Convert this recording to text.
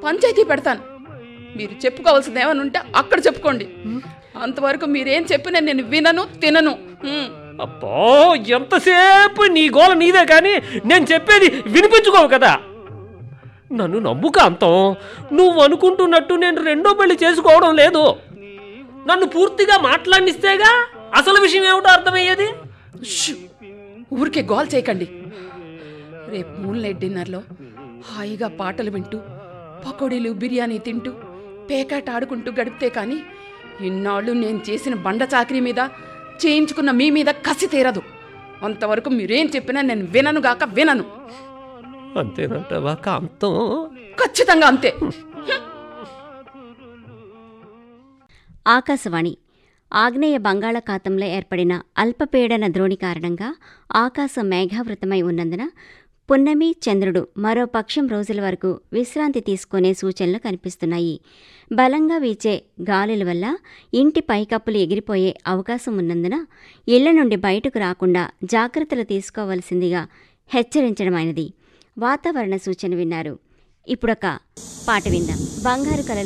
పంచాయతీ పెడతాను మీరు చెప్పుకోవాల్సింది ఏమైనా ఉంటే అక్కడ చెప్పుకోండి అంతవరకు మీరేం చెప్పినా నేను వినను తినను ఉమ్. అబ్బో ఎంతసేపు నీ గోల నీదే కానీ నేను చెప్పేది వినిపించుకోవు కదా నన్ను నమ్ముక అంతం నువ్వు అనుకుంటున్నట్టు నేను రెండో పెళ్లి చేసుకోవడం లేదు నన్ను పూర్తిగా మాట్లాడిస్తేగా అసలు విషయం ఏమిటో అర్థమయ్యేది షూ! ఊరికే గోల్ చేయకండి రేపు మూన్ నైట్ డిన్నర్లో హాయిగా పాటలు వింటూ పకోడీలు బిర్యానీ తింటూ పేకాట ఆడుకుంటూ గడిపితే కానీ ఇన్నాళ్ళు నేను చేసిన బండ చాకరీ మీద చేయించుకున్న మీ మీద కసి తీరదు అంతవరకు మీరేం చెప్పినా నేను విననుగాక వినను అంతేనంటావా కాంతం ఖచ్చితంగా అంతే ఆకాశవాణి ఆగ్నేయ బంగాళాఖాతంలో ఏర్పడిన అల్పపీడన ద్రోణి కారణంగా ఆకాశం మేఘావృతమై ఉన్నందున పున్నమి చంద్రుడు మరో పక్షం రోజుల వరకు విశ్రాంతి తీసుకునే సూచనలు కనిపిస్తున్నాయి బలంగా వీచే గాలుల వల్ల ఇంటి పైకప్పులు ఎగిరిపోయే అవకాశం ఉన్నందున ఇళ్ల నుండి బయటకు రాకుండా జాగ్రత్తలు తీసుకోవలసిందిగా హెచ్చరించడమైనది వాతావరణ సూచన విన్నారు ఇప్పుడొక పాట విందాం బంగారు కలల